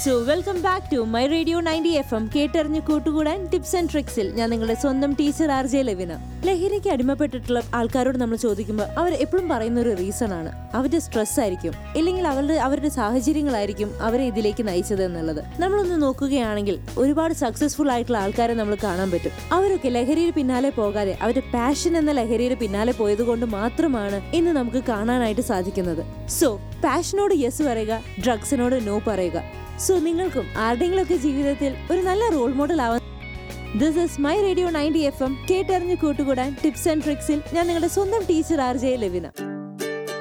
so welcome back to my radio ninety F M കേട്ടറിഞ്ഞ് കൂട്ടുകൂടാൻ tips and ട്രിക്സിൽ ഞാൻ നിങ്ങളുടെ സ്വന്തം ടീച്ചർ ആർ ജെ ലവിന ലഹരിക്ക് അടിമപ്പെട്ടിട്ടുള്ള ആൾക്കാരോട് നമ്മൾ ചോദിക്കുമ്പോൾ അവർ എപ്പോഴും പറയുന്ന ഒരു റീസൺ ആണ് അവരുടെ സ്ട്രെസ് ആയിരിക്കും ഇല്ലെങ്കിൽ അവരുടെ അവരുടെ സാഹചര്യങ്ങളായിരിക്കും അവരെ ഇതിലേക്ക് നയിച്ചത് എന്നുള്ളത് നമ്മളൊന്ന് നോക്കുകയാണെങ്കിൽ ഒരുപാട് സക്സസ്ഫുൾ ആയിട്ടുള്ള ആൾക്കാരെ നമ്മൾ കാണാൻ പറ്റും അവരൊക്കെ ലഹരിയുടെ പിന്നാലെ പോകാതെ അവരുടെ പാഷൻ എന്ന ലഹരിയുടെ പിന്നാലെ പോയത് കൊണ്ട് മാത്രമാണ് ഇന്ന് നമുക്ക് കാണാനായിട്ട് സാധിക്കുന്നത് സോ പാഷനോട് യെസ് പറയുക ഡ്രഗ്സിനോട് നോ പറയുക സോ നിങ്ങൾക്കും ആരുടെയെങ്കിലുമൊക്കെ ജീവിതത്തിൽ ഒരു നല്ല റോൾ മോഡൽ ആവാൻ this is my radio ninety F M കേട്ടറിഞ്ഞ് കൂട്ടുകൂടാൻ ടിപ്സ് ആൻഡ് ട്രിക്സിൽ ഞാൻ നിങ്ങളുടെ സ്വന്തം ടീച്ചർ ആർ ജെ ലവിന